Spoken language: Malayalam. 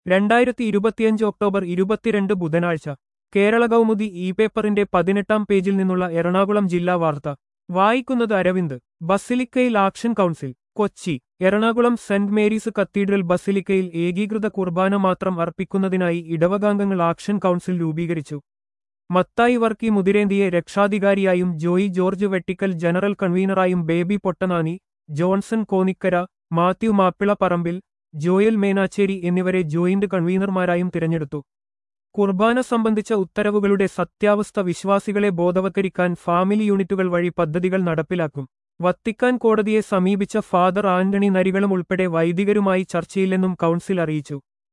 രണ്ടായിരത്തി ഇരുപത്തിയഞ്ച് ഒക്ടോബർ ഇരുപത്തിരണ്ട് ബുധനാഴ്ച കേരള കൗമുദി ഇ പേപ്പറിന്റെ പതിനെട്ടാം പേജിൽ നിന്നുള്ള എറണാകുളം ജില്ലാ വാർത്ത വായിക്കുന്നത് അരവിന്ദ് ബസിലിക്കയിൽ action council Kochi Ernakulam Saint Mary's cathedral ബസിലിക്കയിൽ ഏകീകൃത കുർബാന മാത്രം അർപ്പിക്കുന്നതിനായി ഇടവകാംഗങ്ങൾ ആക്ഷൻ കൗൺസിൽ രൂപീകരിച്ചു മത്തായി വർക്കി മുതിരേന്തിയെ രക്ഷാധികാരിയായും ജോയി ജോർജ് വെട്ടിക്കൽ ജനറൽ കൺവീനറായും Baby Pottanani Johnson Konikkara Mathew Mappila Parambil Joel Menachery എന്നിവരെ ജോയിന്റ് കൺവീനർമാരായും തിരഞ്ഞെടുത്തു കുർബാന സംബന്ധിച്ച ഉത്തരവുകളുടെ സത്യാവസ്ഥ വിശ്വാസികളെ ബോധവത്കരിക്കാൻ ഫാമിലി യൂണിറ്റുകൾ വഴി പദ്ധതികൾ നടപ്പിലാക്കും വത്തിക്കാൻ കോടതിയെ സമീപിച്ച ഫാദർ ആന്റണി നരികളും ഉൾപ്പെടെ വൈദികരുമായി ചർച്ചയില്ലെന്നും കൗൺസിൽ അറിയിച്ചു